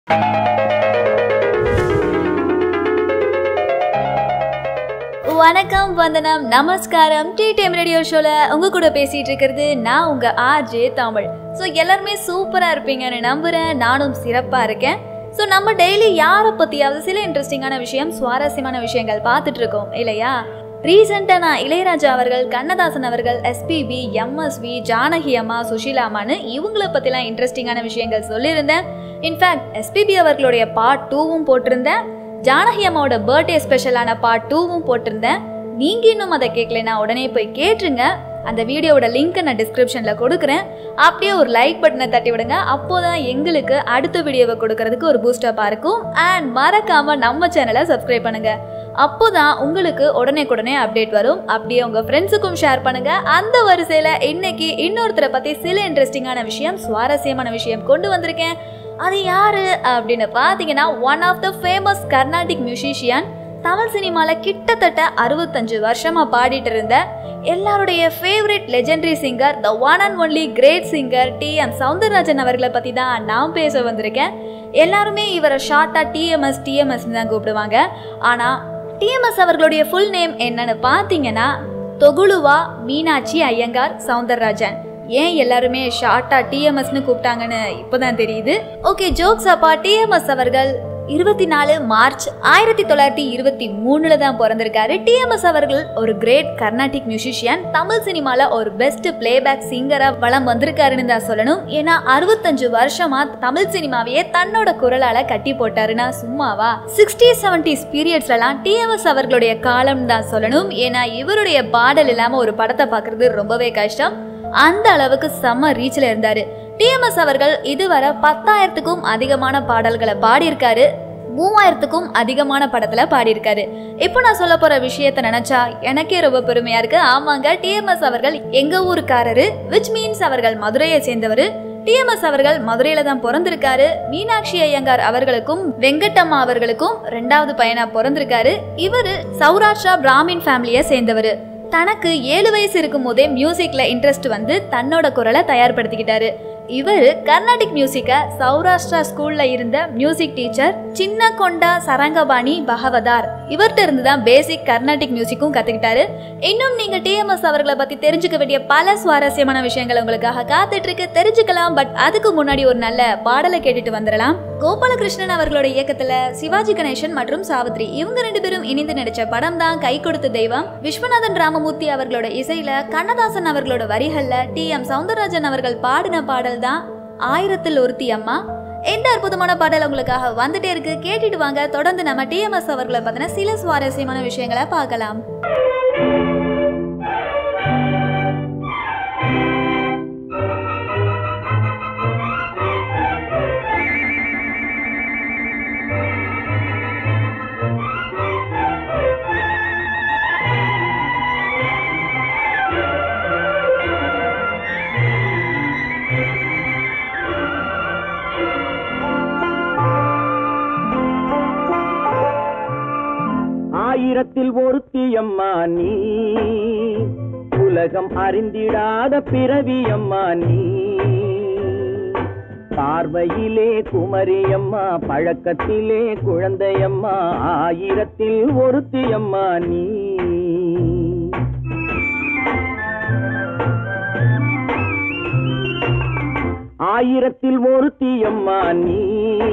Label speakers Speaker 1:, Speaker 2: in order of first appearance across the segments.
Speaker 1: வணக்கம் வந்தனம் நமஸ்காரம் டி டைம் ரேடியோ ஷோல உங்க கூட பேசிட்டு இருக்கிறது நான் உங்க ஆர்ஜே தமிழ் ஸோ எல்லாருமே சூப்பரா இருப்பீங்கன்னு நம்புறேன் நானும் சிறப்பா இருக்கேன் ஸோ நம்ம டெய்லி யாரை பத்தியாவது சில இன்ட்ரெஸ்டிங்கான விஷயம் சுவாரஸ்யமான விஷயங்கள் பார்த்துட்டு இருக்கோம் இல்லையா ரீசெண்டாக நான் இளையராஜா அவர்கள் கண்ணதாசன் அவர்கள் எஸ்பிபி எம்எஸ்வி ஜானகி அம்மா சுஷீலா அம்மான்னு இவங்கள பற்றிலாம் இன்ட்ரெஸ்டிங்கான விஷயங்கள் சொல்லியிருந்தேன் இன்ஃபேக்ட் எஸ்பிபி அவர்களுடைய பார்ட் டூவும் போட்டிருந்தேன் ஜானகி அம்மாவோட பர்த்டே ஸ்பெஷலான பார்ட் டூவும் போட்டிருந்தேன் நீங்க இன்னும் அதை கேட்கலனா உடனே போய் கேட்டுருங்க அந்த வீடியோவோட லிங்க்கை நான் டிஸ்கிரிப்ஷனில் கொடுக்குறேன் அப்படியே ஒரு லைக் பட்டனை தட்டி விடுங்க அப்போதான் எங்களுக்கு அடுத்த வீடியோவை கொடுக்கறதுக்கு ஒரு பூஸ்டப்பாக இருக்கும் அண்ட் மறக்காம நம்ம சேனலை சப்ஸ்கிரைப் பண்ணுங்க அப்போதான் உங்களுக்கு உடனே உடனே அப்டேட் வரும் அப்படியே உங்க ஃப்ரெண்ட்ஸுக்கும் ஷேர் பண்ணுங்க அந்த வரிசையில் இன்னைக்கு இன்னொருத்தரை பற்றி சில இன்ட்ரெஸ்டிங்கான விஷயம் சுவாரஸ்யமான விஷயம் கொண்டு வந்திருக்கேன் அது யாரு அப்படின்னு பார்த்தீங்கன்னா one of the famous Carnatic musician Tamil சினிமாவில் கிட்டத்தட்ட அறுபத்தஞ்சு வருஷமா பாடிட்டு இருந்த எல்லாருடைய favourite legendary singer the one and only great singer T M Soundararajan அவர்களை பற்றி தான் நான் பேச வந்திருக்கேன் எல்லாருமே இவரை ஷார்ட்டாக டிஎம்எஸ் டிஎம்எஸ் தான் கூப்பிடுவாங்க ஆனால் டிஎம்எஸ் அவர்களுடைய ஃபுல் நேம் என்னன்னு பார்த்தீங்கன்னா தொகுலுவா மீனாட்சி ஐயங்கார் சவுந்தரராஜன் ஏன் எல்லாருமே ஷார்ட்டா டிஎம்எஸ்னு கூப்பிட்டாங்கன்னு இப்போதான் தெரியுது ஓகே ஜோக்ஸ் அப்பா டிஎம்எஸ் அவர்கள் இருபத்தி நாலு மார்ச் ஆயிரத்தி தொள்ளாயிரத்தி இருபத்தி மூணுல தான் பிறந்திருக்காரு டிஎம்எஸ் அவர்கள் ஒரு கிரேட் கர்நாடிக் மியூசிஷியன் தமிழ் சினிமால ஒரு பெஸ்ட் பிளேபேக் சிங்கரா வளம் வந்திருக்காருன்னு தான் சொல்லணும் ஏன்னா அறுபத்தஞ்சு வருஷமா தமிழ் சினிமாவையே தன்னோட குரலால கட்டி போட்டாருன்னா சும்மாவா சிக்ஸ்டி செவன்டிஸ் பீரியட்ஸ்லாம் டிஎம்எஸ் அவர்களுடைய காலம் தான் சொல்லணும் ஏன்னா இவருடைய பாடல் இல்லாம ஒரு படத்தை பார்க்கறது ரொம்பவே கஷ்டம் அந்த அளவுக்கு செம்ம ரீச்ல இருந்தாரு டிஎம்எஸ் அவர்கள் இதுவரை பத்தாயிரத்துக்கும் அதிகமான பாடல்களை பாடியிருக்காரு மூவாயிரத்துக்கும் அதிகமான படத்துல பாடியிருக்காரு இப்போ நான் சொல்ல போற விஷயத்த நினைச்சா எனக்கே ரொம்ப பெருமையா இருக்கு ஆமாங்க டிஎம்எஸ் அவர்கள் எங்க ஊருக்காரரு விச் மீன்ஸ் அவர்கள் மதுரையை சேர்ந்தவர் டிஎம்எஸ் அவர்கள் மதுரையில தான் பிறந்திருக்காரு மீனாட்சி ஐயங்கார் அவர்களுக்கும் வெங்கட்டம்மா அவர்களுக்கும் ரெண்டாவது பையனா பிறந்திருக்காரு இவரு சௌராஷ்டிரா பிராமின் ஃபேமிலியை சேர்ந்தவர் தனக்கு ஏழு வயசு இருக்கும் போதே மியூசிக்ல இன்ட்ரெஸ்ட் வந்து தன்னோட குரலை தயார்படுத்திக்கிட்டாரு இவர் கர்நாடிக் மியூசிக்கை சௌராஷ்டிரா ஸ்கூல்ல இருந்த மியூசிக் டீச்சர் சின்ன கொண்டா சரங்கபாணி பகவதார் இவர்கிட்ட இருந்து தான் பேசிக் கர்நாடிக் மியூசிக்கும் கத்துக்கிட்டாரு இன்னும் நீங்க டிஎம்எஸ் அவர்களை பத்தி தெரிஞ்சுக்க வேண்டிய பல சுவாரஸ்யமான விஷயங்கள் உங்களுக்காக காத்துட்டு இருக்கு தெரிஞ்சுக்கலாம் பட் அதுக்கு முன்னாடி ஒரு நல்ல பாடலை கேட்டுட்டு வந்துடலாம் கோபாலகிருஷ்ணன் அவர்களோட இயக்கத்துல சிவாஜி கணேசன் மற்றும் சாவித்ரி இவங்க ரெண்டு பேரும் இணைந்து நடிச்ச படம் தான் கை கொடுத்த தெய்வம் விஸ்வநாதன் ராமமூர்த்தி அவர்களோட இசையில கண்ணதாசன் அவர்களோட வரிகள்ல டி எம் சவுந்தரராஜன் அவர்கள் பாடின பாடல் தான் ஆயிரத்தில் ஒருத்தி அம்மா எந்த அற்புதமான பாடல் உங்களுக்காக வந்துட்டே இருக்கு கேட்டுட்டு வாங்க தொடர்ந்து நம்ம டிஎம்எஸ் அவர்களை பத்தின சில சுவாரஸ்யமான விஷயங்களை பார்க்கலாம்
Speaker 2: ஆயிரத்தில் ஒருத்தியம்மா நீ உலகம் அறிந்திடாத பிறவியம்மா நீ பார்வையிலே குமரியம்மா பழக்கத்திலே குழந்தையம்மா ஆயிரத்தில் ஒருத்தியம்மா நீ ஆயிரத்தில் ஒருத்தியம்மா நீ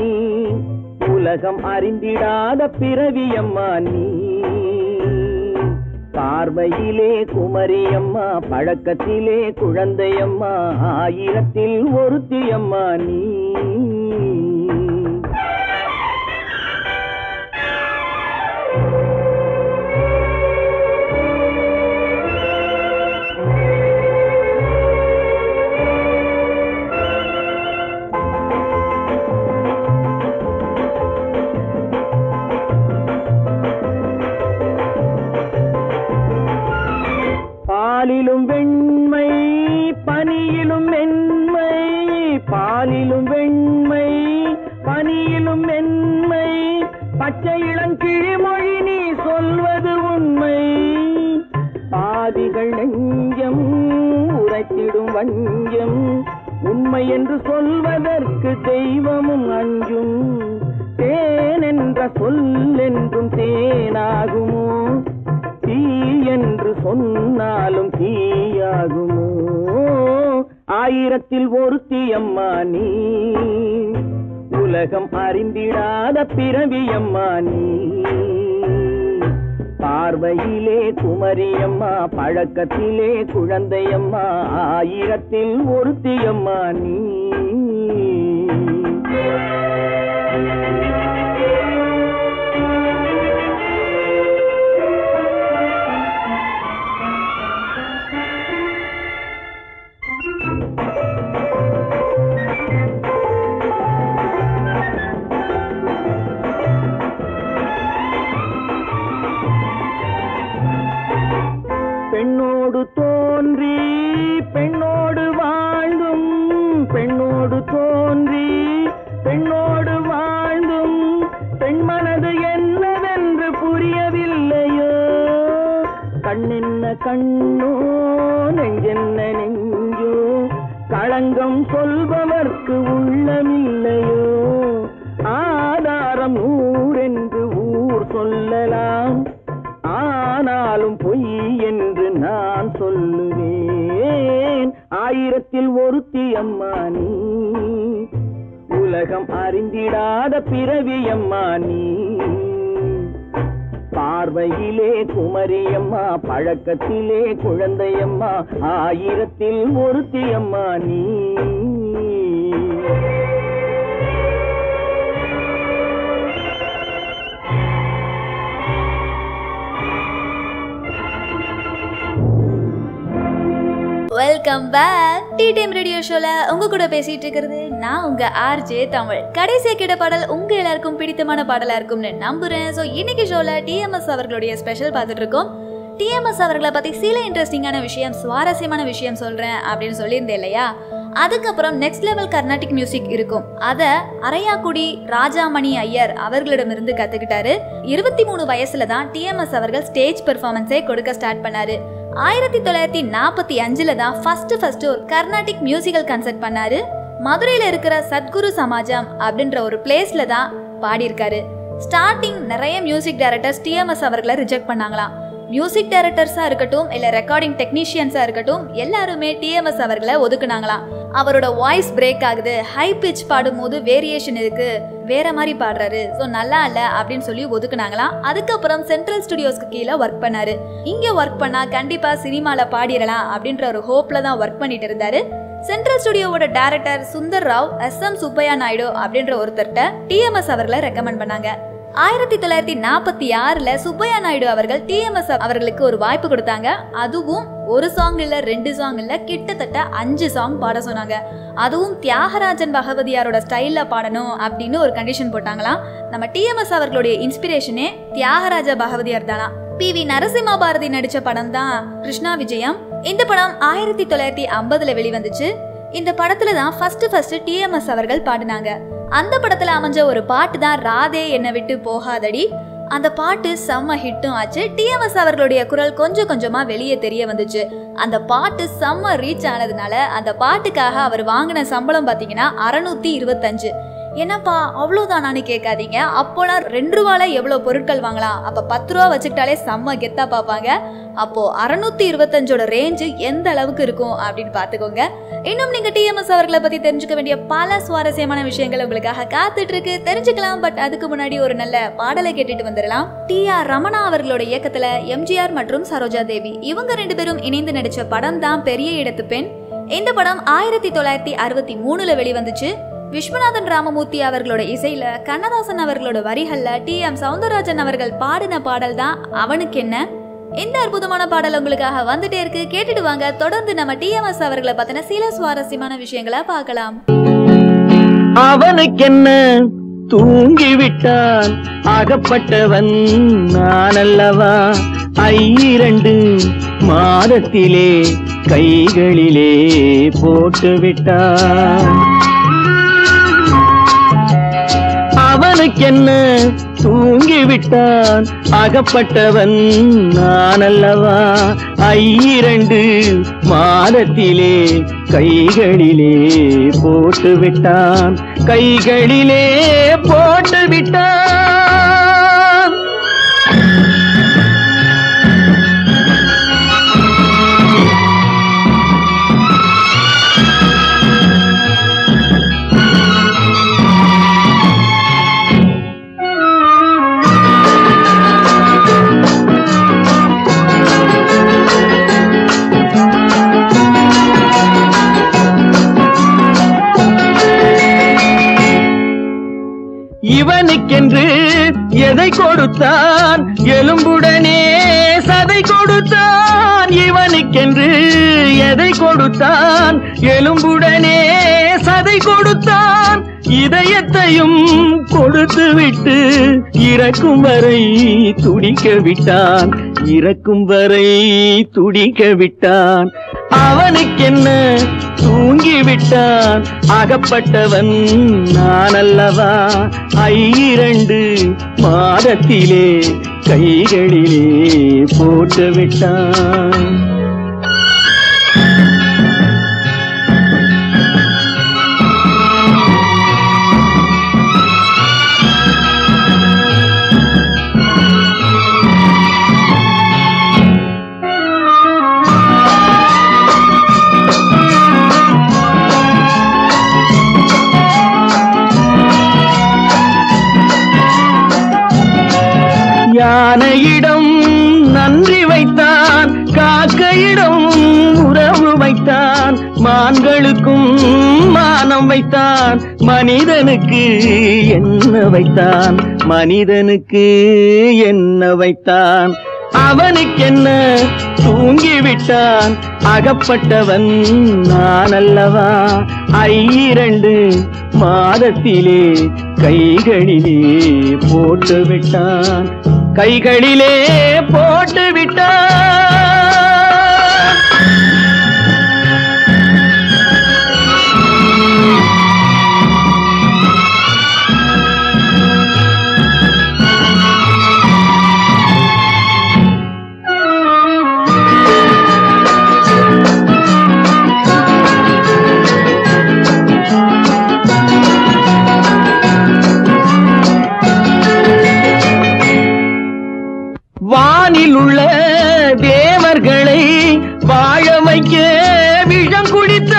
Speaker 2: உலகம் அறிந்திடாத பிறவியம்மா நீ பார்வையிலே குமரியம்மா பழக்கத்திலே குழந்தையம்மா ஆயிரத்தில் ஒருத்தியம்மா நீ பாலிலும் வெண்மை பனியிலும் மென்மை பாலிலும் வெண்மை பனியிலும் மென்மை பச்சை இளங்கிழிமொழி நீ சொல்வது உண்மை பாதிகள் நெஞ்சம் உரைத்திடும் வஞ்சம் உன் உண்மை என்று சொல்வதற்கு தெய்வமும் அஞ்சும் தேன் என்ற சொல் என்றும் தேனாகுமோ தீ என்று சொன்னாலும் தீயாகுமோ ஆயிரத்தில் ஒருத்தி அம்மா நீ உலகம் அறிந்திடாத பிறவி அம்மா நீ பார்வையிலே குமரியம்மா பழக்கத்திலே குழந்தையம்மா ஆயிரத்தில் ஒருத்தியம்மா நீ பெண்ணோடு தோன்றி பெண்ணோடு வாழ்ந்தும் பெண்ணோடு தோன்றி பெண்ணோடு வாழ்ந்தும் பெண் மனது என்னவென்று புரியவில்லையோ கண்ணென்ன கண்ணோ நெஞ்சென்ன நெஞ்சோ களங்கம் சொல்பவர்க்கு உள்ளமில்லையோ ஆதாரம் ஊரென்று ஊர் சொல்லலாம் ஆனாலும் பொய் என்று நான் சொல்லுவேன் ஆயிரத்தில் ஒருத்தி அம்மா நீ உலகம் அறிந்திடாத பிறவி அம்மா நீ பார்வையிலே குமரியம்மா பழக்கத்திலே குழந்தையம்மா ஆயிரத்தில் ஒருத்தி அம்மா நீ
Speaker 1: welcome back tea time radio ஷோல உங்க கூட பேசிட்டு இருக்கிறது நான் உங்க ஆர்ஜே தமிழ் கடைசியா கிட பாடல் உங்க எல்லாருக்கும் பிடித்தமான பாடலா இருக்கும்னு நம்புறேன் ஸோ இன்னைக்கு ஷோல டிஎம்எஸ் அவர்களுடைய ஸ்பெஷல் பார்த்துட்டு இருக்கோம் டிஎம்எஸ் அவர்களை பத்தி சில இன்ட்ரெஸ்டிங்கான விஷயம் சுவாரஸ்யமான விஷயம் சொல்றேன் அப்படின்னு சொல்லியிருந்தேன் இல்லையா அதுக்கப்புறம் நெக்ஸ்ட் லெவல் கர்நாடிக் மியூசிக் இருக்கும் அதை அரையாக்குடி ராஜாமணி ஐயர் அவர்களிடமிருந்து கத்துக்கிட்டாரு இருபத்தி மூணு வயசுல தான் டிஎம்எஸ் அவர்கள் ஸ்டேஜ் பெர்ஃபார்மன்ஸே கொடுக்க ஸ்டார்ட் பண்ணாரு ஆயிரத்தி தொள்ளாயிரத்தி நாற்பத்தி அஞ்சுல தான் ஃபர்ஸ்ட் ஃபர்ஸ்ட் ஒரு கர்நாடிக் மியூசிக்கல் கன்சர்ட் பண்ணாரு மதுரையில இருக்கிற சத்குரு சமாஜம் அப்படின்ற ஒரு பிளேஸ்ல தான் பாடியிருக்காரு ஸ்டார்டிங் நிறைய மியூசிக் டைரக்டர்ஸ் டிஎம்எஸ் அவர்களை ரிஜெக்ட் பண்ணாங்களாம் மியூசிக் டைரக்டர்ஸா இருக்கட்டும் இல்ல ரெக்கார்டிங் டெக்னீஷியன்ஸா இருக்கட்டும் எல்லாருமே டிஎம்எஸ் அவர்களை ஒதுக்குனாங்களாம் அவரோட வாய்ஸ் பிரேக் ஆகுது ஹை பிச் பாடும்போது வேரியேஷன் இருக்கு வேற மாதிரி பாடுறாரு ஸோ நல்லா இல்ல அப்படின்னு சொல்லி ஒதுக்குனாங்களாம் அதுக்கப்புறம் சென்ட்ரல் ஸ்டுடியோஸ்க்கு கீழே ஒர்க் பண்ணாரு இங்க ஒர்க் பண்ணா கண்டிப்பா சினிமால பாடிடலாம் அப்படின்ற ஒரு ஹோப்ல தான் ஒர்க் பண்ணிட்டு இருந்தாரு சென்ட்ரல் ஸ்டுடியோவோட director Sundar Rao S M Subbaiah Naidu அப்படின்ற ஒருத்தர்கிட்ட டிஎம்எஸ் அவர்களை ரெக்கமெண்ட் பண்ணாங்க ஆயிரத்தி தொள்ளாயிரத்தி நாற்பத்தி ஆறுல சுப்பையா நாயுடு அவர்கள் டிஎம்எஸ் அவர்களுக்கு ஒரு வாய்ப்பு கொடுத்தாங்க அதுவும் ஒரு சாங் இல்ல ரெண்டு சாங் இல்ல கிட்டத்தட்ட அஞ்சு சாங் பாட சொன்னாங்க அதுவும் தியாகராஜன் பகவதியாரோட ஸ்டைல்ல பாடணும் அப்படின்னு ஒரு கண்டிஷன் போட்டாங்களாம் நம்ம டிஎம்எஸ் அவர்களுடைய இன்ஸ்பிரேஷனே தியாகராஜ பகவதியார் தானா பி வி நரசிம்மா பாரதி நடிச்ச படம் தான் கிருஷ்ணா விஜயம் இந்த படம் ஆயிரத்தி தொள்ளாயிரத்தி ஐம்பதுல வெளிவந்துச்சு இந்த படத்துல தான் ஃபர்ஸ்ட் ஃபர்ஸ்ட் டிஎம்எஸ் அவர்கள் பாடினாங்க அந்த படத்துல அமைஞ்ச ஒரு பாட்டு தான் ராதே என்னை விட்டு போகாதடி அந்த பாட்டு செம்ம ஹிட்டும் ஆச்சு டிஎம்எஸ் அவர்களுடைய குரல் கொஞ்சம் கொஞ்சமா வெளியே தெரிய வந்துச்சு அந்த பாட்டு செம்ம ரீச் ஆனதுனால அந்த பாட்டுக்காக அவர் வாங்கின சம்பளம் பாத்தீங்கன்னா அறுநூத்தி இருபத்தஞ்சு என்னப்பா அவ்வளோதானான்னு கேட்காதீங்க அப்போலாம் ரெண்டு ரூபால எவ்வளோ பொருட்கள் வாங்கலாம் அப்போ பத்து ரூபா வச்சுக்கிட்டாலே செம்ம கெத்தா பார்ப்பாங்க அப்போ அறுநூத்தி இருபத்தஞ்சோட ரேஞ்சு எந்த அளவுக்கு இருக்கும் அப்படின்னு பார்த்துக்கோங்க இன்னும் நீங்க டிஎம்எஸ் அவர்களை பத்தி தெரிஞ்சுக்க வேண்டிய பல சுவாரஸ்யமான விஷயங்கள் உங்களுக்காக காத்துட்டு இருக்கு தெரிஞ்சுக்கலாம் பட் அதுக்கு முன்னாடி ஒரு நல்ல பாடலை கேட்டுட்டு வந்துடலாம் டி ஆர் ரமணா அவர்களோட இயக்கத்துல எம்ஜிஆர் மற்றும் சரோஜா தேவி இவங்க ரெண்டு பேரும் இணைந்து நடிச்ச படம் தான் பெரிய இடத்து பெண் இந்த படம் ஆயிரத்தி தொள்ளாயிரத்தி அறுபத்தி மூணுல வெளிவந்துச்சு விஸ்வநாதன் ராமமூர்த்தி அவர்களோட இசையில கண்ணதாசன் அவர்களோட வரிகள்ல டி எம் சவுந்தரராஜன் அவர்கள் பாடின பாடல் தான் அவனுக்கு என்ன இந்த அற்புதமான பாடல் உங்களுக்காக வந்துட்டே இருக்கு கேட்டுட்டு வாங்க தொடர்ந்து நம்ம டிஎம்எஸ் அவர்களை பத்தின சில சுவாரஸ்யமான விஷயங்களை பார்க்கலாம்
Speaker 2: அவனுக்கென்ன தூங்கிவிட்டான் அகப்பட்டவன் நான் அல்லவா ஐரண்டு மாதத்திலே கைகளிலே போட்டு விட்டான் அவனுக்கென்ன தூங்கிவிட்டான் அகப்பட்டவன் நான் அல்லவா ஐரண்டு மாதத்திலே கைகளிலே போட்டு விட்டான் கைகளிலே போட்டு விட்டான் இவனுக்கென்று எதை கொடுத்தான் எலும்புடனே சதை கொடுத்தான் இவனுக்கென்று எதை கொடுத்தான் எலும்புடனே சதை கொடுத்தான் இதயத்தையும் கொடுத்து விட்டு இறக்கும் வரை துடிக்க விட்டான் இறக்கும் வரை துடிக்க விட்டான் அவனுக்கென்ன தூங்கி விட்டான் அகப்பட்டவன் நான் அல்லவா ஐரண்டு மாதத்திலே கைகளிலே போட்டு விட்டான் யானையிடம் நன்றி வைத்தான் காக்கையிடம் உறவு வைத்தான் மான்களுக்கும் மானம் வைத்தான் மனிதனுக்கு என்ன வைத்தான் மனிதனுக்கு என்ன வைத்தான் அவனுக்கென்ன தூங்கி விட்டான் அகப்பட்டவன் நான் அல்லவா ஐரண்டு மாதத்திலே கைகளிலே போட்டு விட்டான் கைகளிலே போட்டு விட்டான் வானில் உள்ள தேவர்களை வாழ வைக்க விஷம்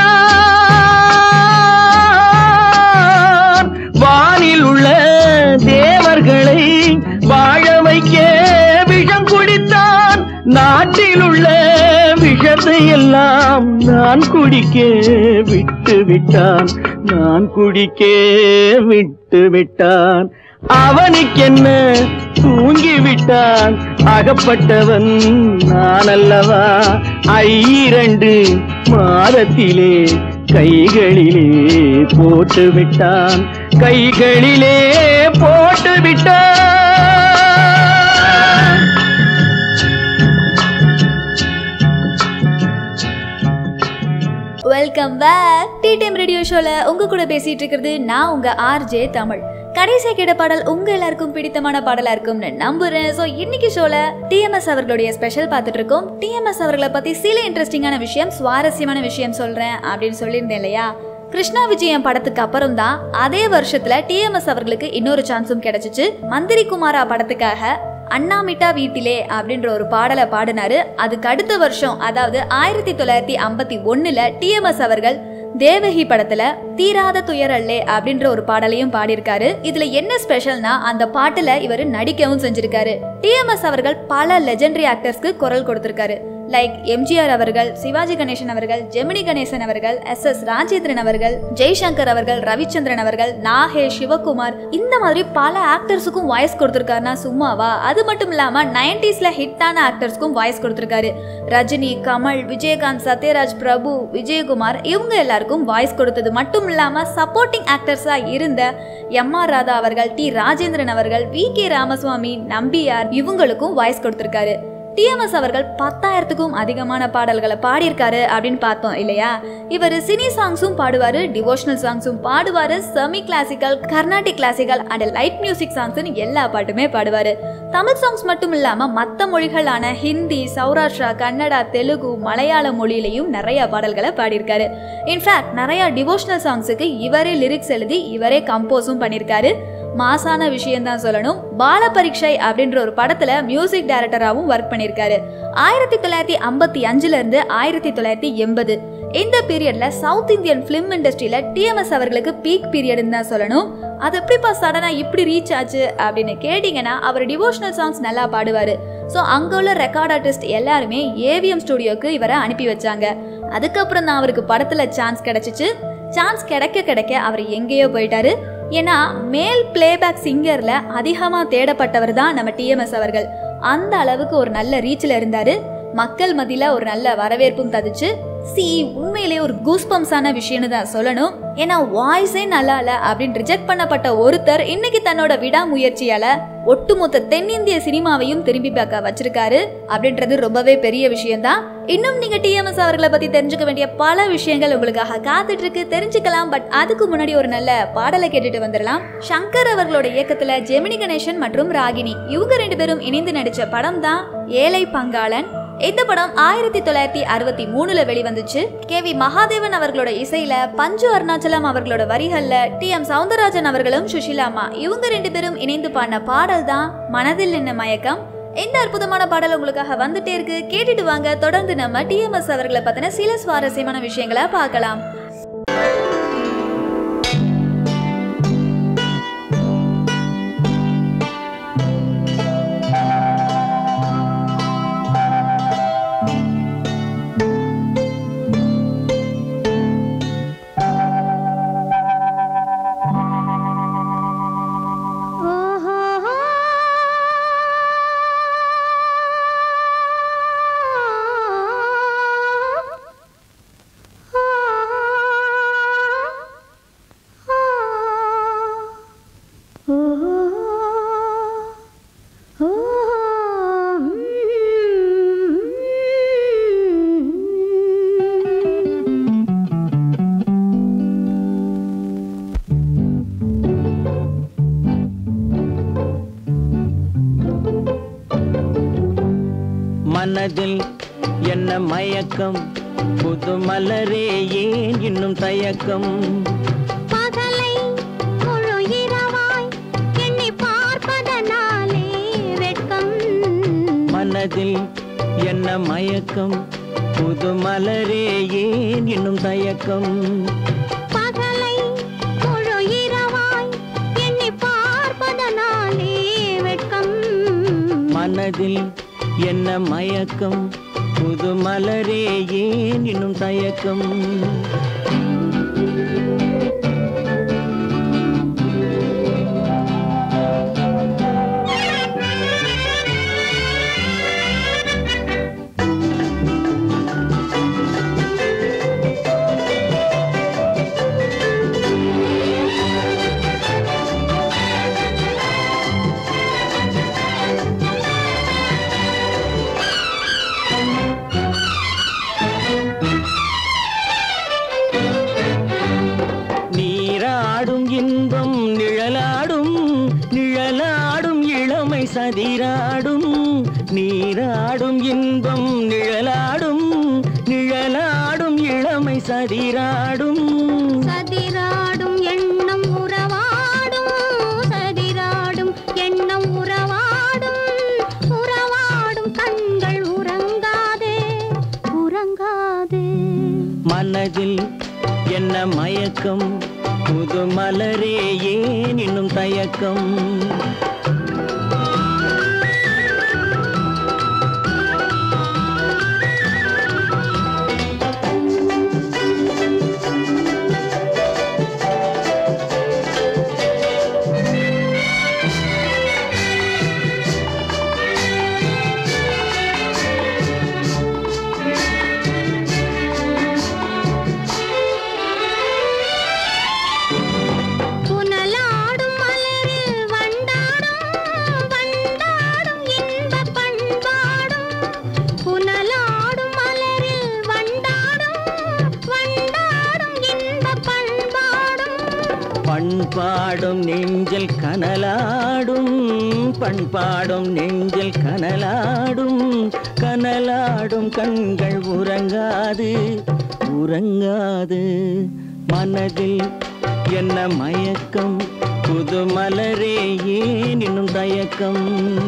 Speaker 2: குடித்தான் வானில் உள்ள தேவர்களை வாழ வைக்க விஷம் குடித்தான் நாட்டில் உள்ள விஷத்தை எல்லாம் நான் குடிக்க விட்டு விட்டான் நான் குடிக்க விட்டு விட்டான் அவனுக்கென்ன தூங்கி விட்டான் அகப்பட்டவன் நான் அல்லவா ஐரண்டு மாதத்திலே கைகளிலே போட்டு விட்டான் கைகளிலே போட்டு விட்டான்
Speaker 1: welcome back tea time radio ஷோல உங்க கூட பேசிட்டு இருக்கிறது நான் உங்க ஆர்ஜே தமிழ் கடைசியா கேட்ட பாடல் உங்க எல்லாருக்கும் பிடித்தமான பாடலா இருக்கும்னு நம்புறேன் ஸோ இன்னைக்கு ஷோல டிஎம்எஸ் அவர்களுடைய ஸ்பெஷல் பார்த்துட்டு இருக்கோம் டிஎம்எஸ் அவர்களை பத்தி சில இன்ட்ரெஸ்டிங்கான விஷயம் சுவாரஸ்யமான விஷயம் சொல்றேன் அப்படின்னு சொல்லியிருந்தேன் இல்லையா கிருஷ்ணா விஜயம் படத்துக்கு அப்புறம் தான் அதே வருஷத்துல டிஎம்எஸ் அவர்களுக்கு இன்னொரு சான்ஸும் கிடைச்சிச்சு மந்திரி குமாரா படத்துக்காக அண்ணாமிட்டா வீட்டிலே அப்படின்ற ஒரு பாடலை பாடினாரு அதுக்கு அடுத்த வருஷம் அதாவது ஆயிரத்தி தொள்ளாயிரத்தி ஐம்பத்தி ஒண்ணுல டிஎம்எஸ் அவர்கள் தேவகி படத்துல தீராத துயரல்லே அப்படின்ற ஒரு பாடலையும் பாடியிருக்காரு இதுல என்ன ஸ்பெஷல்னா அந்த பாட்டுல இவர் நடிக்கவும் செஞ்சிருக்காரு டிஎம்எஸ் அவர்கள் பல லெஜெண்டரி ஆக்டர்ஸ்க்கு குரல் கொடுத்திருக்காரு லைக் எம்ஜிஆர் அவர்கள் சிவாஜி கணேசன் அவர்கள் ஜெமினி கணேசன் அவர்கள் எஸ் எஸ் ராஜேந்திரன் அவர்கள் ஜெய்சங்கர் அவர்கள் ரவிச்சந்திரன் அவர்கள் நாகேஷ் சிவகுமார் இந்த மாதிரி பல ஆக்டர்ஸுக்கும் வாய்ஸ் கொடுத்திருக்காருன்னா சும்மாவா அது மட்டும் இல்லாம நைன்டிஸ்ல ஹிட்டான ஆக்டர்ஸ்க்கும் வாய்ஸ் கொடுத்திருக்காரு ரஜினி கமல் விஜயகாந்த் சத்யராஜ் பிரபு விஜயகுமார் இவங்க எல்லாருக்கும் வாய்ஸ் கொடுத்தது மட்டும் இல்லாம சப்போர்ட்டிங் ஆக்டர்ஸா இருந்த எம் ஆர் ராதா அவர்கள் டி ராஜேந்திரன் அவர்கள் வி கே ராமசுவாமி நம்பியார் இவங்களுக்கும் வாய்ஸ் கொடுத்திருக்காரு டிஎம்எஸ் அவர்கள் பத்தாயிரத்துக்கும் அதிகமான பாடல்களை பாடியிருக்காரு அப்படின்னு பார்த்தோம் இல்லையா இவர் சினி சாங்ஸும் பாடுவாரு டிவோஷனல் சாங்ஸும் பாடுவாரு semi classical Carnatic classical and light music சாங்ஸ்னு எல்லா பாட்டுமே பாடுவாரு தமிழ் சாங்ஸ் மட்டும் இல்லாம மற்ற மொழிகளான ஹிந்தி சௌராஷ்டிரா கன்னடா தெலுங்கு மலையாள மொழியிலையும் நிறைய பாடல்களை பாடியிருக்காரு இன்ஃபேக்ட் நிறைய டிவோஷனல் சாங்ஸுக்கு இவரே லிரிக்ஸ் எழுதி இவரே கம்போஸும் பண்ணியிருக்காரு மாசான விஷயம் தான் சொல்லணும் பால பரீட்சை அப்படின்ற ஒரு படத்துல மியூசிக் டைரக்டராகவும் ஒர்க் பண்ணியிருக்காரு ஆயிரத்தி தொள்ளாயிரத்தி ஐம்பத்தி அஞ்சுல இருந்து ஆயிரத்தி தொள்ளாயிரத்தி எண்பது இந்த பீரியட்ல சவுத் இந்தியன் ஃபிலிம் இண்டஸ்ட்ரியில டிஎம்எஸ் அவர்களுக்கு பீக் பீரியட்னு தான் சொல்லணும் அது எப்படிப்பா சடனா இப்படி ரீச் ஆச்சு அப்படின்னு கேட்டிங்கன்னா அவர் டிவோஷனல் சாங்ஸ் நல்லா பாடுவாரு ஸோ அங்கே உள்ள ரெக்கார்ட் ஆர்டிஸ்ட் எல்லாருமே ஏவிஎம் ஸ்டுடியோக்கு இவரை அனுப்பி வச்சாங்க அதுக்கப்புறம் தான் அவருக்கு படத்துல சான்ஸ் கிடைச்சிச்சு சான்ஸ் கிடைக்க கிடைக்க அவர் எங்கேயோ போயிட்டாரு ஏன்னா மேல் பிளேபேக் சிங்கர்ல அதிகமா தேடப்பட்டவர் தான் நம்ம டிஎம்எஸ் அவர்கள் அந்த அளவுக்கு ஒரு நல்ல ரீச்ல இருந்தாரு மக்கள் மத்தியில ஒரு நல்ல வரவேற்பும் ததுச்சு சி உண்மையிலேயே ஒரு கூஸ்பம்ஸான விஷயம்னு தான் சொல்லணும் ஏன்னா வாய்ஸே நல்லா இல்ல அப்படின்னு ரிஜெக்ட் பண்ணப்பட்ட ஒருத்தர் இன்னைக்கு தன்னோட விடாமுயற்சியால ஒட்டுமொத்த தென்னிந்திய சினிமாவையும் திரும்பி பார்க்க வச்சிருக்காரு அப்படின்றது ரொம்பவே பெரிய விஷயம்தான் இன்னும் நீங்க டிஎம்எஸ் அவர்களை பத்தி தெரிஞ்சுக்க வேண்டிய பல விஷயங்கள் உங்களுக்காக காத்துட்டு இருக்கு தெரிஞ்சுக்கலாம் பட் அதுக்கு முன்னாடி ஒரு நல்ல பாடலை கேட்டுட்டு வந்துடலாம் சங்கர் அவர்களோட இயக்கத்துல ஜெமினி கணேசன் மற்றும் ராகினி இவங்க ரெண்டு பேரும் இணைந்து நடிச்ச படம் தான் ஏழை பங்காளன் இந்த படம் ஆயிரத்தி தொள்ளாயிரத்தி அறுபத்தி மூணுல வெளிவந்துச்சு கே வி மகாதேவன் அவர்களோட இசையில பஞ்சு அருணாச்சலம் அவர்களோட வரிகள்ல டி எம் சவுந்தரராஜன் அவர்களும் சுஷிலாமா இவங்க ரெண்டு பேரும் இணைந்து பாடின பாடல் தான் மனதில் நின்ன மயக்கம் இந்த அற்புதமான பாடல் உங்களுக்காக வந்துட்டே இருக்கு கேட்டுட்டு வாங்க தொடர்ந்து நம்ம டிஎம்எஸ் அவர்களை பத்தின சில சுவாரஸ்யமான விஷயங்களை பார்க்கலாம்
Speaker 2: மனதில் என்ன மயக்கம் புது மலரே ஏன் இன்னும் தயக்கம்
Speaker 3: பகலை முழு இரவாய் எண்ணி பார்ப்பதனாலே வெட்கம்
Speaker 2: மனதில் என்ன மயக்கம் புது மலரே ஏன் இன்னும் தயக்கம்
Speaker 3: பகலை முழு இரவாய் எண்ணி பார்ப்பதனாலே வெட்கம்
Speaker 2: மனதில் என்ன மயக்கம் புது மலரே ஏன் இன்னும் தயக்கம் நீராடும் இன்பம் நிழலாடும் நிழலாடும் இளமை சதிராடும் நீராடும் இன்பம் நிழலாடும் நிழலாடும் இளமை சதிராடும்
Speaker 3: சதிராடும் எண்ணம் உறவாடும் சதிராடும் எண்ணம் உறவாடும் உறவாடும் கண்கள் உறங்காதே உறங்காதே
Speaker 2: மனதில் என்ன மயக்கம் புது மலரே ஏன் இன்னும் தயக்கம்
Speaker 3: புனலாடும் மலரில் வண்டாடும்
Speaker 2: பண்பாடும் நெஞ்சில் கனலாடும் பண்பாடும் நெஞ்சில் கனலாடும் கனலாடும் கண்கள் உறங்காது உறங்காது மனதில் என்ன மயக்கம் புது மலரே ஏன் இன்னும் தயக்கம்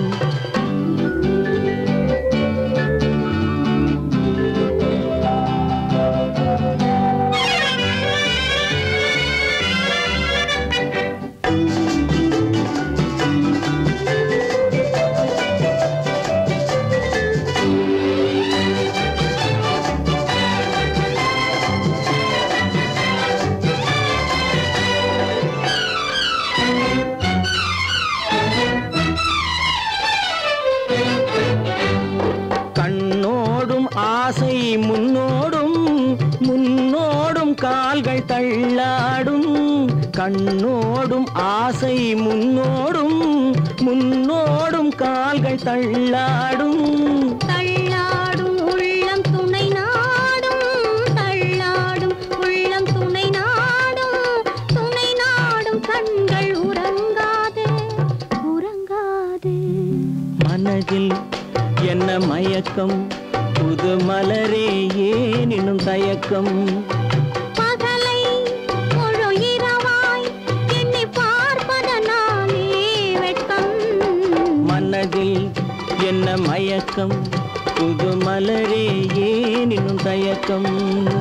Speaker 2: கண்ணோடும் ஆசை முன்னோடும் முன்னோடும் கால்கள் தள்ளாடும் கண்ணோடும் ஆசை முன்னோடும் முன்னோடும் கால்கள் தள்ளாடும்
Speaker 3: தள்ளாடும் உள்ளம் துணை நாடும் தள்ளாடும் உள்ளம் துணை நாடும் துணை நாடும் கண்கள் உறங்காது உறங்காது
Speaker 2: மனதில் என்ன மயக்கம் புது மலரே ஏன் இன்னும் தயக்கம்
Speaker 3: பகலை முழு இரவாய் எண்ணி பார்ப்பதனாலே வெட்கம்
Speaker 2: மனதில் என்ன மயக்கம் புது மலரே ஏன் இன்னும் தயக்கம்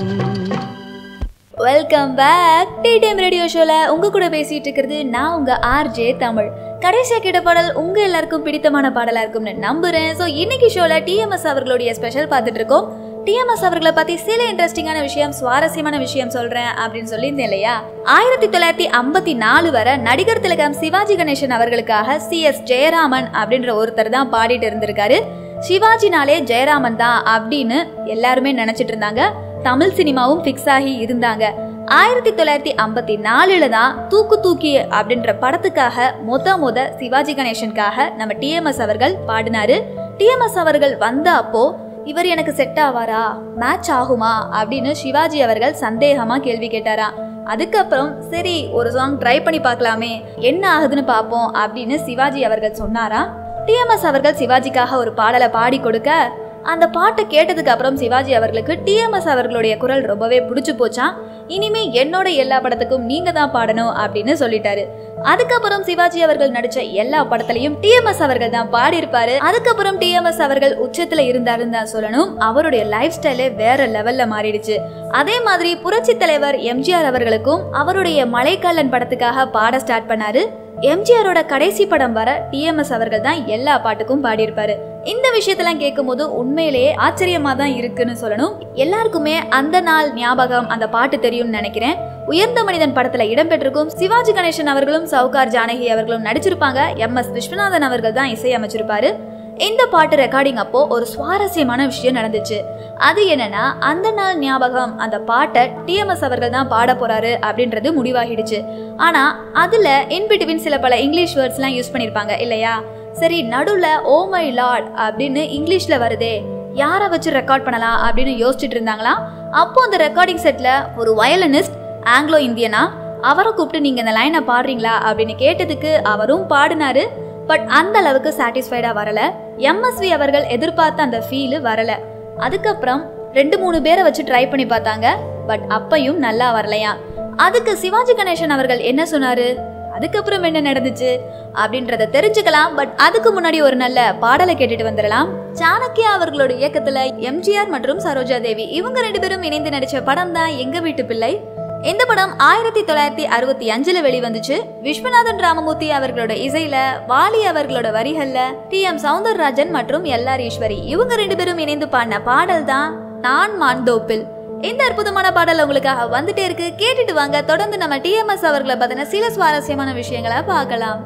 Speaker 1: welcome back tea time radio ஷோல உங்க கூட பேசிட்டு இருக்கிறது நான் உங்க ஆர்ஜே தமிழ் கடைசியா கேட்ட பாடல் உங்க எல்லாருக்கும் பிடித்தமான பாடலா இருக்கும்னு நம்புறேன் ஸோ இன்னைக்கு ஷோல டிஎம்எஸ் அவர்களுடைய ஸ்பெஷல் பார்த்துட்டு இருக்கோம் டிஎம்எஸ் அவர்களை பத்தி சில இன்ட்ரெஸ்டிங்கான விஷயம் சுவாரஸ்யமான விஷயம் சொல்றேன் அப்படின்னு சொல்லியிருந்தேன் இல்லையா ஆயிரத்தி தொள்ளாயிரத்தி ஐம்பத்தி நாலு வரை நடிகர் திலகம் சிவாஜி கணேசன் அவர்களுக்காக சி எஸ் ஜெயராமன் அப்படின்ற ஒருத்தர் தான் பாடிட்டு இருந்திருக்காரு சிவாஜினாலே ஜெயராமன் தான் அப்படின்னு எல்லாருமே நினைச்சிட்டு இருந்தாங்க தமிழ் சினிமாவும் ஃபிக்ஸ் ஆகி இருந்தாங்க ஆயிரத்தி தொள்ளாயிரத்தி ஐம்பத்தி நாலுல தான் தூக்கு தூக்கி அப்படின்ற படத்துக்காக மொத மொத சிவாஜி கணேசனுக்காக நம்ம டிஎம்எஸ் அவர்கள் பாடினாரு டிஎம்எஸ் அவர்கள் வந்த அப்போ இவர் எனக்கு செட் ஆவாரா மேட்ச் ஆகுமா அப்படின்னு சிவாஜி அவர்கள் சந்தேகமா கேள்வி கேட்டாரா அதுக்கப்புறம் சரி ஒரு சாங் ட்ரை பண்ணி பார்க்கலாமே என்ன ஆகுதுன்னு பார்ப்போம் அப்படின்னு சிவாஜி அவர்கள் சொன்னாரா டிஎம்எஸ் அவர்கள் சிவாஜிக்காக ஒரு பாடலை பாடி கொடுக்க அந்த பாட்டை கேட்டதுக்கு அப்புறம் சிவாஜி அவர்களுக்கு டிஎம்எஸ் அவர்களுடைய குரல் ரொம்பவே பிடிச்சு போச்சான் இனிமே என்னோட எல்லா படத்துக்கும் நீங்க தான் பாடணும் அப்படின்னு சொல்லிட்டாரு அதுக்கப்புறம் சிவாஜி அவர்கள் நடிச்ச எல்லா படத்துலயும் டிஎம்எஸ் அவர்கள் தான் பாடியிருப்பாரு அதுக்கப்புறம் டிஎம்எஸ் அவர்கள் உச்சத்துல இருந்தாருன்னு தான் சொல்லணும் அவருடைய லைஃப் ஸ்டைலே வேற லெவல்ல மாறிடுச்சு அதே மாதிரி புரட்சி தலைவர் எம்ஜிஆர் அவர்களுக்கும் அவருடைய மலைக்காலன் படத்துக்காக பாட ஸ்டார்ட் பண்ணாரு எம்ஜிஆரோட கடைசி படம் வர டிஎம்எஸ் அவர்கள் தான் எல்லா பாட்டுக்கும் பாடியிருப்பாரு இந்த விஷயத்தெல்லாம் கேட்கும்போது உண்மையிலேயே ஆச்சரியமா தான் இருக்குன்னு சொல்லணும் எல்லாருக்குமே அந்த நாள் ஞாபகம் அந்த பாட்டு தெரியும்னு நினைக்கிறேன் உயர்ந்த மனிதன் படத்துல இடம்பெற்றிருக்கும் சிவாஜி கணேசன் அவர்களும் சவுகார் ஜானகி அவர்களும் நடிச்சிருப்பாங்க எம் எஸ் விஸ்வநாதன் அவர்கள் தான் இசையமைச்சிருப்பாரு இந்த பாட்டு ரெக்கார்டிங் அப்போ ஒரு சுவாரஸ்யமான விஷயம் நடந்துச்சு அது என்னன்னா அந்த நாள் ஞாபகம் அந்த பாட்டை டிஎம்எஸ் அவர்கள் தான் பாட போறாரு அப்படின்றது முடிவாகிடுச்சு ஆனா அதுல இன்பிட்வீன் சில பல இங்கிலீஷ் வேர்ட்ஸ்லாம் யூஸ் பண்ணிருப்பாங்க இல்லையா சரி நடுவுல ஓ மை லார்ட் அப்படின்னு இங்கிலீஷ்ல வருதே யாரை வச்சு ரெக்கார்ட் பண்ணலாம் அப்படின்னு யோசிச்சுட்டு இருந்தாங்களாம் அப்போ அந்த ரெக்கார்டிங் செட்ல ஒரு வயலனிஸ்ட் ஆங்கிலோ இந்தியனா அவரை கூப்பிட்டு நீங்க இந்த லைனை பாடுறீங்களா அப்படின்னு கேட்டதுக்கு அவரும் பாடினாரு பட் அந்த அளவுக்கு சாட்டிஸ்ஃபைடா வரல எம்எஸ்வி அவர்கள் எதிர்பார்த்த அந்த ஃபீல் வரல அதுக்கப்புறம் ரெண்டு மூணு பேரை வச்சு ட்ரை பண்ணி பார்த்தாங்க பட் அப்பையும் நல்லா வரலையா அதுக்கு சிவாஜி கணேசன் அவர்கள் என்ன சொன்னாரு அதுக்கப்புறம் என்ன நடந்துச்சு அப்படின்றத தெரிஞ்சுக்கலாம் பட் அதுக்கு முன்னாடி ஒரு நல்ல பாடலை கேட்டுட்டு வந்துடலாம் சாணக்கியா அவர்களோட இயக்கத்துல எம்ஜிஆர் மற்றும் சரோஜா தேவி இவங்க ரெண்டு பேரும் இணைந்து நடிச்ச படம் தான் எங்க வீட்டு பிள்ளை இந்த படம் ஆயிரத்தி தொள்ளாயிரத்தி அறுபத்தி அஞ்சுல வெளிவந்துச்சு விஸ்வநாதன் ராமமூர்த்தி அவர்களோட இசையில வாலி அவர்களோட வரிகள்ல டி எம் சவுந்தரராஜன் மற்றும் எல் ஆர் ஈஸ்வரி இவங்க ரெண்டு பேரும் இணைந்து பாடின பாடல் தான் நான் மான்தோப்பில் இந்த அற்புதமான பாடல் உங்களுக்காக வந்துட்டே இருக்கு கேட்டுட்டு வாங்க தொடர்ந்து நம்ம டிஎம்எஸ் அவர்களை பத்தின சில சுவாரஸ்யமான விஷயங்களை பார்க்கலாம்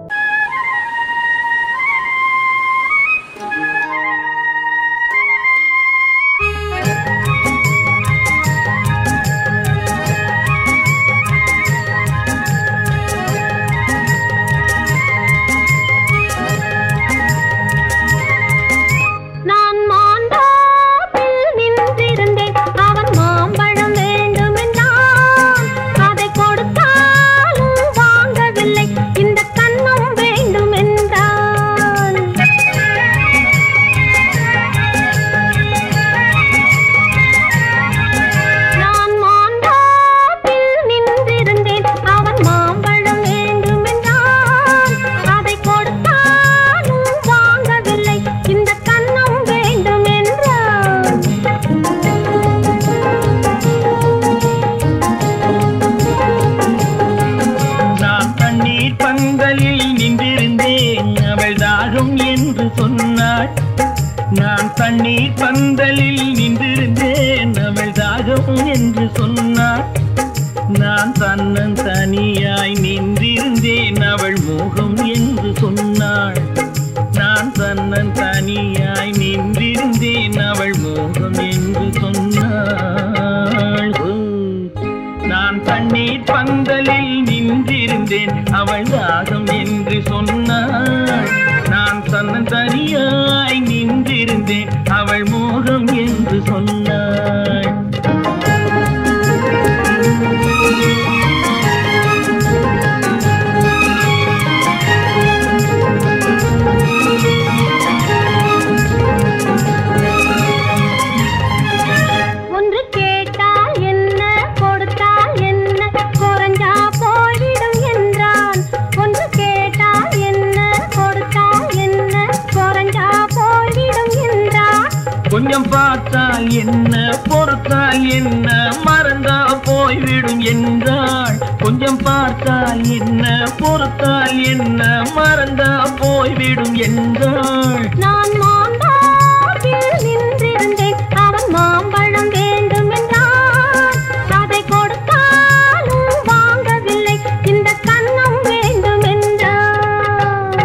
Speaker 3: நான் மாண்டாப்பில் நின்றிருந்தேன் அவன் மாம்பழம் வேண்டுமென்றான் அதை கொடுத்தாலும் வாங்க
Speaker 2: பந்தலில் நின்றிருந்தேன் அவள் தாகம் என்று சொன்னாள் நான் தண்ணீர் பந்தலில் நின்றிருந்தேன் அவள் தாகம் என்று சொன்னாள் நான் தன்னன் தனியாய் நின்றிருந்தேன் அவள் மோகம் என்று சொன்னாள் நான் தன்னன் தனியாய் நின்றிருந்தேன் அவள் மோகம் என்று சொன்னாள் ஓ, நான் தண்ணீர் பந்தலில் நின்றிருந்தேன் அவள் தாகம் என்று சொன்னாள் நான் தன்னன் தனியாய் நின்றிருந்தேன் அவள் மோகம் என்று சொன்னாள்
Speaker 3: ஒன்று கேட்டால் என்ன கொடுத்தால் என்ன குறைஞ்சா போய்விடும் என்றான் ஒன்று கேட்டால் என்ன கொடுத்தால் என்ன குறைஞ்சா போய்விடும் என்றான்
Speaker 2: கொஞ்சம் பார்த்தால் என்ன பொறுத்தால் என்ன மறந்தா போய்விடும் என்றாள் கொஞ்சம் பார்த்தால் என்ன பொறுத்தால் என்ன மறந்தா போய்விடும் என்றாள்
Speaker 3: நான் மாந்தாப்பில் நின்றிருந்தேன் அவன் மாம்பழம் வேண்டும் என்றான் அதை கொடுத்தாலும் வாங்கவில்லை இந்த கன்னம் வேண்டும் என்றான்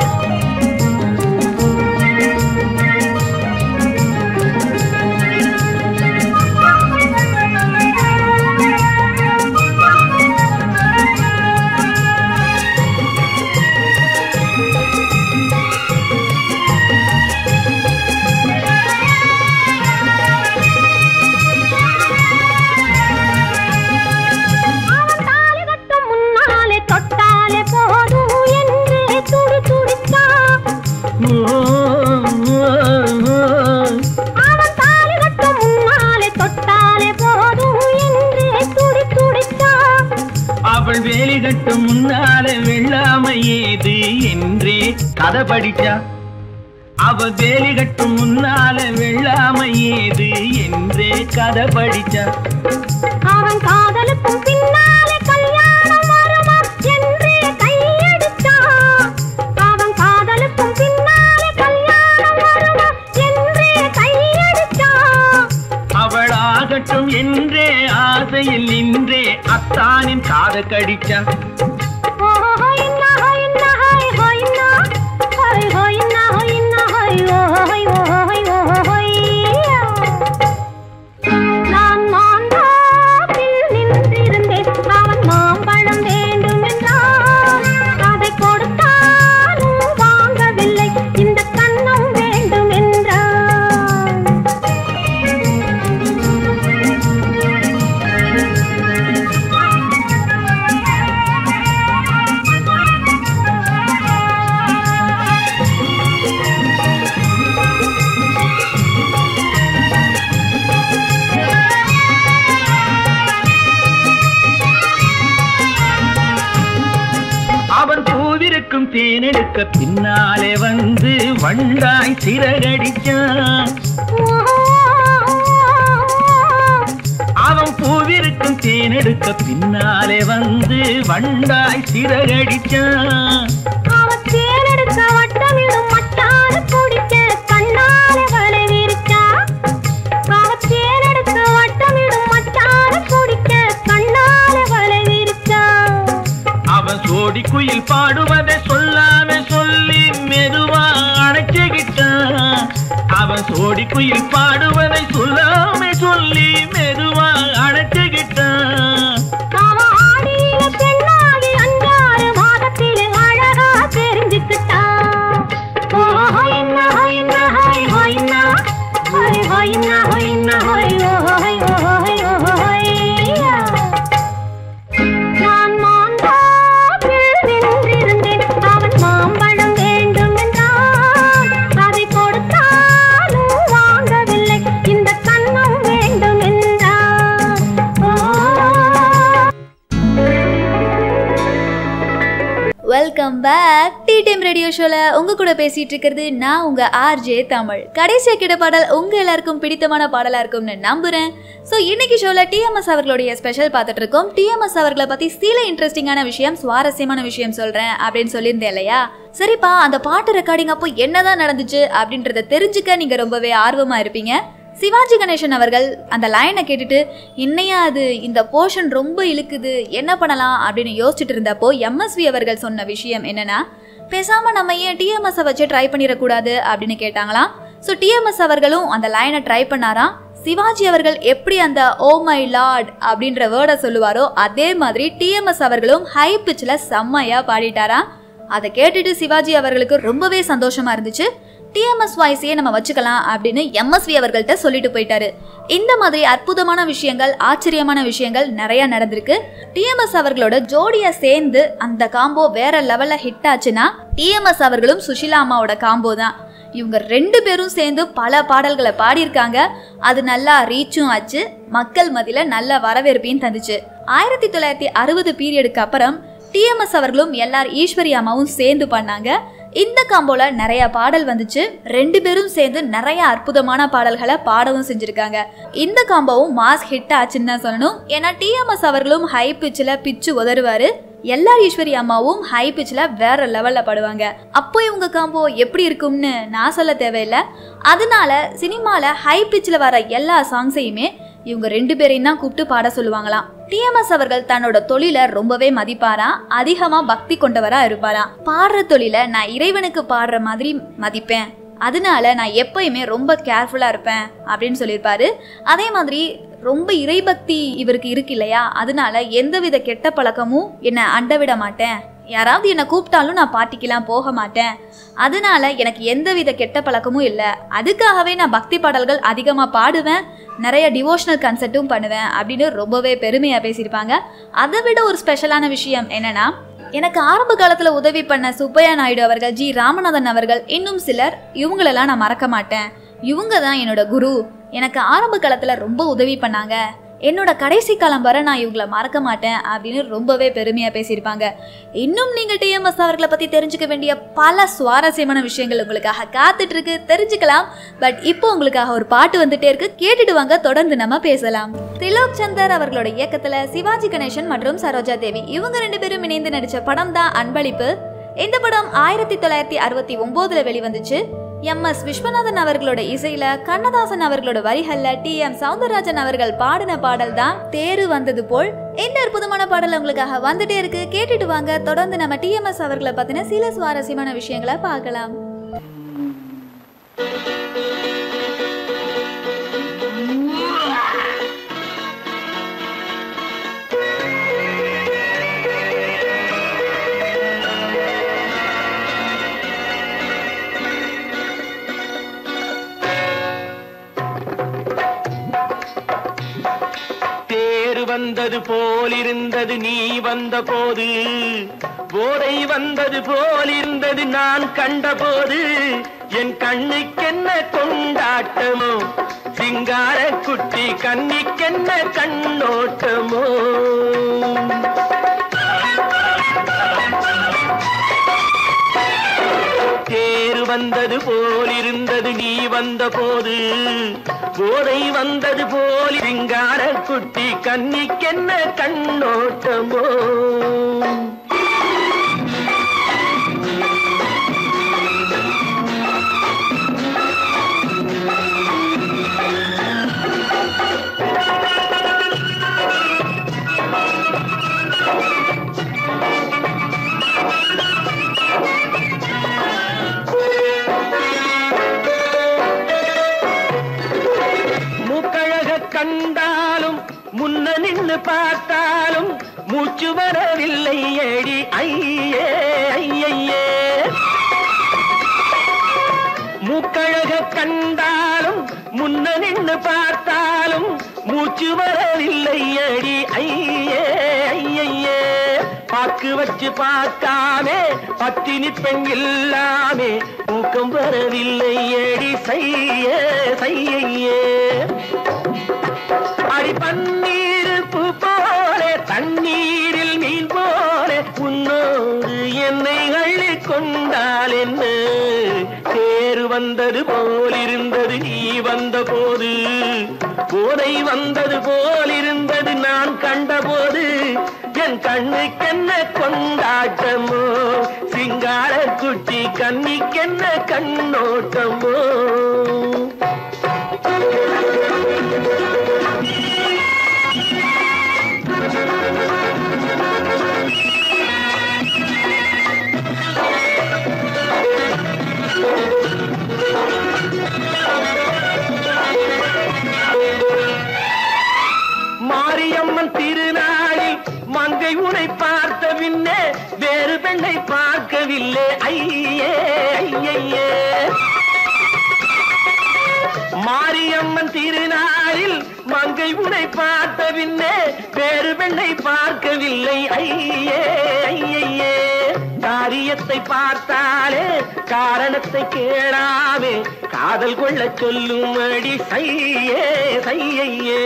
Speaker 3: அவன் தாலி கட்டும் முன்னாலே தொட்டாலே போதும் என்று துடி துடித்தான்
Speaker 2: ஓ, ஓ, ஓ.
Speaker 3: அவன் தாலி கட்டும் முன்னாலே தொட்டாலே போதும் என்று துடி துடித்தான்
Speaker 2: அவள் வேலி கட்டும் முன்னால வெள்ளாமை ஏது என்றே கதை படிச்சா அவ வேலி கட்டும் முன்னால வெள்ளாமை ஏது என்றே கதை படிச்சா
Speaker 3: அவன் காதலுக்கும் பின்னாலே கல்யாணம் வருமா என்று கையடித்தான் அவன் காதலுக்கும் பின்னாலே கல்யாணம் வருமா என்று கையடித்தான்
Speaker 2: அவள் ஆகட்டும் என்றே ஆசையில் நின்றே அத்தானின் காத கடிச்சா
Speaker 3: நான் மாந்தாப்பில் நின்றிருந்தேன் அவன் மாம்பழம் வேண்டும் என்றான் அதை கொடுத்தாலும் வாங்கவில்லை இந்த கன்னம் வேண்டும் என்றான்
Speaker 2: அவன் பூவிருக்கும் தேனெடுக்க பின்னாலே வந்து வண்டாய் சிறகடிச்சான் அவன் பூவிருக்கும் தேனெடுக்க பின்னாலே வந்து வண்டாய் சிறகடிச்சான்
Speaker 3: அவன் தேனெடுக்க வட்டமிடும் மட்டாறு குடிக்க கண்ணாலே வலை விரிச்சா. அவன் தேனெடுக்க வட்டமிடும் மட்டாறு குடிக்க கண்ணாலே வலை விரிச்சா.
Speaker 2: அவன் சோடி குயில் பாடுவதை சொல்லாம சொல்லி மெதுவா அணைச்சுக்கிட்டான் அவன் சோடி குயில் பாடுவதை சொல்லாம சொல்லி மெதுவா அணைச்சுக்கிட்டான்
Speaker 3: அவன் ஆடியில பெண்ணாகி அஞ்சாறு மாதத்திலே அழகா தெரிஞ்சுக்கிட்டா. ஓ, ஹொய்னா, ஹொய்னா, ஹொய், ஹொய்னா. ஹொய், ஹொய்னா, ஹொய்னா, ஹொய், ஓ, ஹொய், ஓ, ஹொய், ஓ, ஹொய்யா. நான் மாந்தாப்பில் நின்றிருந்தேன் அவன் மாம்பழம் வேண்டும் என்றான் அதை கொடுத்தாலும் வாங்கவில்லை இந்த கன்னம் வேண்டும் என்றான் ஓ
Speaker 1: welcome back tea time radio ஷோல உங்க கூட பேசிட்டு இருக்கிறது நான் உங்க ஆர்ஜே தமிழ் கடைசியா கிட்ட பாடல் உங்க எல்லாருக்கும் பிடித்தமான பாடலா இருக்கும்னு நம்புறேன் ஸோ இன்னைக்கு ஷோல டிஎம்எஸ் அவர்களுடைய ஸ்பெஷல் பார்த்துட்டு இருக்கோம் டிஎம்எஸ் அவர்களை பத்தி சில இன்ட்ரெஸ்டிங்கான விஷயம் சுவாரஸ்யமான விஷயம் சொல்றேன் அப்படின்னு சொல்லியிருந்தேன் இல்லையா சரிப்பா அந்த பாட்டு ரெக்கார்டிங் அப்போ என்னதான் நடந்துச்சு அப்படின்றத தெரிஞ்சுக்க நீங்க ரொம்பவே ஆர்வமா இருப்பீங்க சிவாஜி கணேசன் அவர்கள் அந்த லைனை கேட்டுட்டு என்னையா அது இந்த போர்ஷன் ரொம்ப இழுக்குது என்ன பண்ணலாம் அப்படின்னு யோசிச்சுட்டு இருந்தப்போ எம்எஸ்வி அவர்கள் சொன்ன விஷயம் என்னன்னா பேசாம நம்ம ஏன் டிஎம்எஸ் வச்சு ட்ரை பண்ணிடக்கூடாது அப்படின்னு கேட்டாங்களாம் ஸோ டிஎம்எஸ் அவர்களும் அந்த லைனை ட்ரை பண்ணாராம் சிவாஜி அவர்கள் எப்படி அந்த ஓ மை லார்ட் அப்படின்ற வேர்டை சொல்லுவாரோ அதே மாதிரி டிஎம்எஸ் அவர்களும் ஹை பிச்சில் செம்மையா பாடிட்டாராம் அதை கேட்டுட்டு சிவாஜி அவர்களுக்கு ரொம்பவே சந்தோஷமா இருந்துச்சு டிஎம்எஸ் வாய்ஸையே நம்ம வச்சுக்கலாம் அப்படின்னு எம்எஸ்வி அவர்கள்ட்ட சொல்லிட்டு போயிட்டாரு இந்த மாதிரி அற்புதமான விஷயங்கள் ஆச்சரியமான விஷயங்கள் நிறைய நடந்திருக்கு டிஎம்எஸ் அவர்களோட ஜோடியா சேர்ந்து அந்த காம்போ வேற லெவல்ல ஹிட் ஆச்சுன்னா டிஎம்எஸ் அவர்களும் சுஷிலா அம்மாவோட காம்போ தான் இவங்க ரெண்டு பேரும் சேர்ந்து பல பாடல்களை பாடியிருக்காங்க அது நல்லா ரீச்சும் ஆச்சு மக்கள் மத்தியில நல்ல வரவேற்பையும் தந்துச்சு ஆயிரத்தி தொள்ளாயிரத்தி அறுபது பீரியடுக்கு அப்புறம் டிஎம்எஸ் அவர்களும் எல்லார் ஈஸ்வரி அம்மாவும் சேர்ந்து பண்ணாங்க இந்த காம்போல நிறைய பாடல் வந்துச்சு ரெண்டு பேரும் சேர்ந்து நிறைய அற்புதமான பாடல்களை பாடவும் செஞ்சிருக்காங்க இந்த காம்போவும் மாஸ் ஹிட் ஆச்சுன்னு தான் சொல்லணும் ஏன்னா டிஎம்எஸ் அவர்களும் ஹை பிச்சில் பிச்சு உதறுவாரு எல்லார் ஈஸ்வரி அம்மாவும் ஹை பிச்சில் வேற லெவலில் பாடுவாங்க அப்போ இவங்க காம்போ எப்படி இருக்கும்னு நான் சொல்ல தேவையில்லை அதனால சினிமாவில் ஹை பிச்சில் வர எல்லா சாங்ஸையுமே இவங்க ரெண்டு பேரையும் தான் கூப்பிட்டு பாட சொல்லுவாங்களாம் டிஎம்எஸ் அவர்கள் தன்னோட தொழிலை ரொம்பவே மதிப்பாராம் அதிகமா பக்தி கொண்டவரா இருப்பாராம் பாடுற தொழிலை நான் இறைவனுக்கு பாடுற மாதிரி மதிப்பேன் அதனால நான் எப்பயுமே ரொம்ப கேர்ஃபுல்லா இருப்பேன் அப்படின்னு சொல்லியிருப்பாரு அதே மாதிரி ரொம்ப இறைபக்தி இவருக்கு இருக்கு இல்லையா அதனால எந்தவித கெட்ட பழக்கமும் என்னை அண்ட விட மாட்டேன் யாராவது என்னை கூப்பிட்டாலும் நான் பாட்டிக்கெல்லாம் போக மாட்டேன் அதனால எனக்கு எந்தவித கெட்ட பழக்கமும் இல்லை அதுக்காகவே நான் பக்தி பாடல்கள் அதிகமாக பாடுவேன் நிறைய டிவோஷனல் கன்சர்ட்டும் பண்ணுவேன் அப்படின்னு ரொம்பவே பெருமையாக பேசியிருப்பாங்க அதை விட ஒரு ஸ்பெஷலான விஷயம் என்னன்னா எனக்கு ஆரம்ப காலத்தில் உதவி பண்ண சுப்பையா நாயுடு அவர்கள் ஜி ராமநாதன் அவர்கள் இன்னும் சிலர் இவங்களெல்லாம் நான் மறக்க மாட்டேன் இவங்க தான் என்னோட குரு எனக்கு ஆரம்ப காலத்தில் ரொம்ப உதவி பண்ணாங்க என்னோட கடைசி காலம் வரை நான் இவங்கள மறக்க மாட்டேன் அப்படின்னு ரொம்பவே பெருமையாக பேசியிருப்பாங்க இன்னும் நீங்கள் டிஎம்எஸ் அவர்களை பற்றி தெரிஞ்சுக்க வேண்டிய பல சுவாரஸ்யமான விஷயங்கள் உங்களுக்காக காத்துட்டு இருக்கு தெரிஞ்சுக்கலாம் பட் இப்போ உங்களுக்காக ஒரு பாட்டு வந்துட்டே இருக்கு கேட்டுட்டு வாங்க தொடர்ந்து நம்ம பேசலாம் திலோக் சந்தர் அவர்களோட இயக்கத்தில் சிவாஜி கணேசன் மற்றும் சரோஜா தேவி இவங்க ரெண்டு பேரும் இணைந்து நடித்த படம் தான் அன்பளிப்பு இந்த படம் ஆயிரத்தி தொள்ளாயிரத்தி அறுபத்தி ஒம்போதுல வெளிவந்துச்சு எம் எஸ் விஸ்வநாதன் அவர்களோட இசையில கண்ணதாசன் அவர்களோட வரிகள்ல டி எம் சவுந்தரராஜன் அவர்கள் பாடின பாடல் தான் தேரு வந்தது போல் இந்த அற்புதமான பாடல் உங்களுக்காக வந்துட்டே இருக்கு கேட்டுட்டு வாங்க தொடர்ந்து நம்ம டிஎம்எஸ் அவர்களை பத்தின சில சுவாரஸ்யமான விஷயங்களை பார்க்கலாம்
Speaker 2: தேர் வந்தது போலிருந்தது நீ வந்த போது போதை வந்தது போலிருந்தது நான் கண்டபோது என் கண்ணுக்கென்ன கொண்டாட்டமோ சிங்கார குட்டி கண்ணிக்கென்ன கண்ணோட்டமோ தேர் வந்தது போலிருந்தது நீ வந்த போது போதை வந்தது போல் சிங்கார குட்டி கண்ணிக்கென்ன கண்ணோட்டமோ மூக்கழக கண்டாலும் முன்ன நின்னு பார்த்தாலும் மூச்சு வரவில்லை ஏடி ஐயே ஐயையே மூக்கழக கண்டாலும் முன்ன நின்னு பார்த்தாலும் மூச்சு வரவில்லை அடி ஐயே ஐயையே பாக்கு வச்சு பார்க்காமே பத்தினி பெண் இல்லாமே தூக்கம் வரவில்லை அடி செய்ய செய்யையே அடி பன்னீர் பூ போல தண்ணீரில் மீன் போல உன்னோடு என்னை அள்ளி கொண்டா என்ன தேர் வந்தது போல் இருந்தது நீ வந்த போது போதை வந்தது போல் இருந்தது நான் கண்டபோது என் கண்ணுக்கென்ன கொண்டாட்டமோ சிங்கார குட்டி கண்ணிக்கென்ன கண்ணோட்டமோ மாரியம்மன் திருநாளில் மங்கை உனை பார்த்த பின்னே வேறு பெண்ணை பார்க்கவில்லை ஐயே ஐயே மாரியம்மன் திருநாளில் மங்கை உனை பார்த்த பின்னே வேறு பெண்ணை பார்க்கவில்லை ஐயே ஐயே காரியத்தை பார்த்தாலே காரணத்தை கேளாமே காதல் கொள்ள சொல்லும் அடி சையே சையே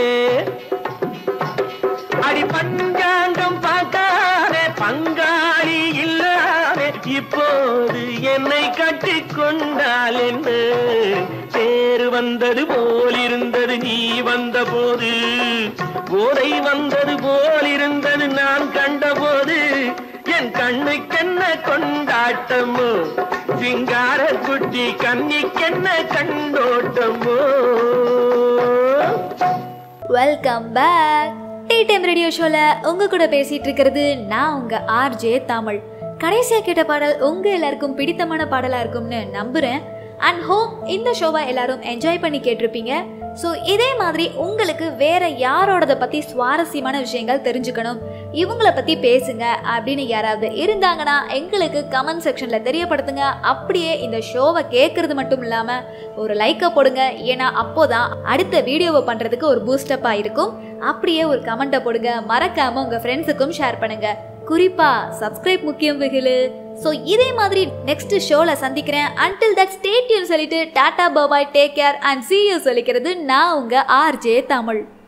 Speaker 2: அடி பஞ்சாங்கம் பார்க்காதே பங்காளி இல்லாமே இப்போது என்னை கட்டி கொண்டால் என்று தேர் வந்தது போல் இருந்தது நீ வந்த போது போதை வந்தது போல் இருந்தது நான் கண்டபோது என் கண்ணுக்கென்ன கொண்டாட்டமோ சிங்கார குட்டி கண்ணிக்கென்ன கண்டோட்டமோ
Speaker 1: welcome back tea time radio ஷோல உங்க கூட பேசிட்டு இருக்கிறது நான் உங்க ஆர்ஜே தமிழ் கடைசியா கேட்ட பாடல் உங்க எல்லாருக்கும் பிடித்தமான பாடலா இருக்கும்னு நம்புறேன் அண்ட் ஹோப் இந்த ஷோவை எல்லாரும் என்ஜாய் பண்ணி கேட்டிருப்பீங்க ஸோ இதே மாதிரி உங்களுக்கு வேற யாரோடத பத்தி சுவாரஸ்யமான விஷயங்கள் தெரிஞ்சுக்கணும் இவங்கள பத்தி பேசுங்க அப்படின்னு யாராவது இருந்தாங்கன்னா எங்களுக்கு கமெண்ட் செக்ஷன்ல தெரியப்படுத்துங்க அப்படியே இந்த ஷோவை கேட்கறது மட்டும் இல்லாம ஒரு லைக்கை போடுங்க ஏன்னா அப்போதான் அடுத்த வீடியோவை பண்றதுக்கு ஒரு பூஸ்டப்பா இருக்கும் அப்படியே ஒரு கமெண்ட்டை போடுங்க மறக்காம உங்க ஃப்ரெண்ட்ஸுக்கும் ஷேர் பண்ணுங்க குறிப்பா சப்ஸ்கிரைப் முக்கியம் வெகுலு ஸோ இதே மாதிரி நெக்ஸ்ட் ஷோல சந்திக்கிறேன் அன்டில் தட் ஸ்டேட்யூன் சொல்லிட்டு tata bye bye take care and see you சொல்லிக்கிறது நான் உங்க ஆர்ஜே தமிழ்